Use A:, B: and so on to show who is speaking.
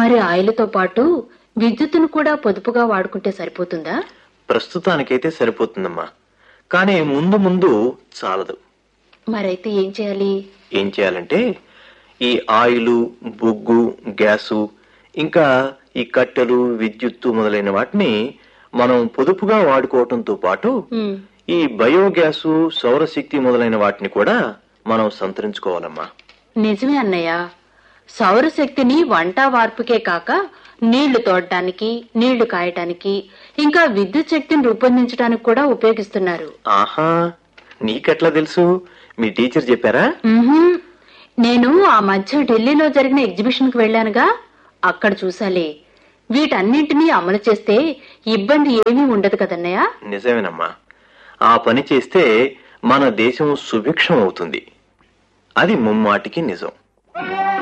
A: మరి ఆయిల్తో పాటు విద్యుత్తును కూడా పొదుపుగా వాడుకుంటే సరిపోతుందా
B: ప్రస్తుతానికైతే సరిపోతుందమ్మా కానీ ముందు ముందు చాలదు
A: మరైతే ఏం చేయాలి
B: ఏం చేయాలంటే ఈ ఆయిలు బొగ్గు గ్యాసు ఇంకా ఈ కట్టెలు విద్యుత్తు మొదలైన వాటిని మనం పొదుపుగా వాడుకోవటంతో పాటు
A: ఉమ్,
B: ఈ బయోగ్యాసు సౌరశక్తి మొదలైన వాటిని కూడా మనం సంతరించుకోవాలమ్మా
A: నిజమే అన్నయ్య సౌరశక్తిని వంట వార్పుకే కాక నీళ్లు తోడటానికి నీళ్లు కాయటానికి ఇంకా విద్యుత్ శక్తిని రూపొందించడానికి కూడా ఉపయోగిస్తున్నారు
B: ఆహా నీకెట్లా తెలుసు మీ టీచర్ చెప్పారా
A: ఉహుం. నేను ఆ మధ్య ఢిల్లీలో జరిగిన ఎగ్జిబిషన్ కి వెళ్ళానుగా అక్కడ చూసాలే వీటన్నింటినీ అమలు చేస్తే ఇబ్బంది ఏమీ ఉండదు కదన్నయ్య
B: నిజమేనమ్మా ఆ పని చేస్తే మన దేశం సుభిక్షం అవుతుంది అది ముమ్మాటికి నిజం